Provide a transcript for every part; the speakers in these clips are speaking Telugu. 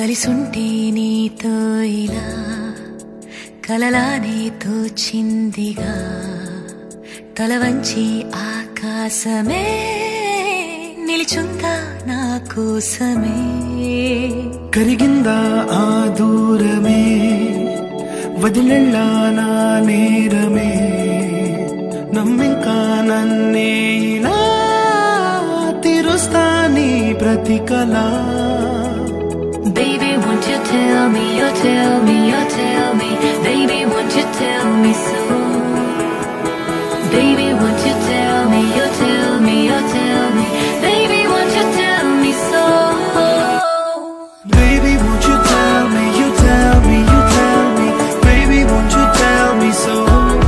కలిసుంటే నీతో ఇలా కలలానే తోచిందిగా తల వంచి ఆకాశమే నిలిచుందా నా కోసమే కరిగిందా ఆ దూరమే వదిలెళ్ళా నా నేరమే నమ్మింకా నన్నే ఇలా తీరుస్తా నీ ప్రతికలా Baby, won't you tell me, you tell me, you tell me Baby, won't you tell me so Baby, won't you tell me, you tell me, you tell me Baby, won't you tell me so Baby, won't you tell me, you tell me, you tell me Baby, won't you tell me so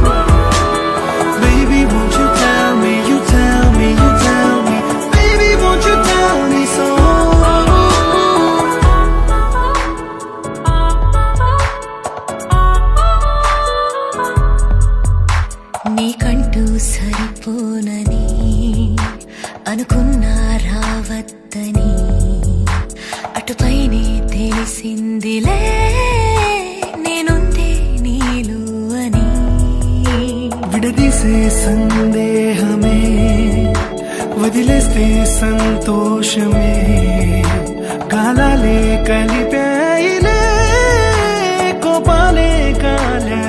Baby, won't you tell me, you tell me, you tell me Baby, won't you tell me so నీకంటూ సరిపోనని అనుకున్నా రావద్దని అటుపైనే తెలిసిందిలే నేనుందే నీలు అని విడదీసే సందేహమే వదిలేస్తే సంతోషమే కాలాలే కలిపాయిలే కోపాలే కాలే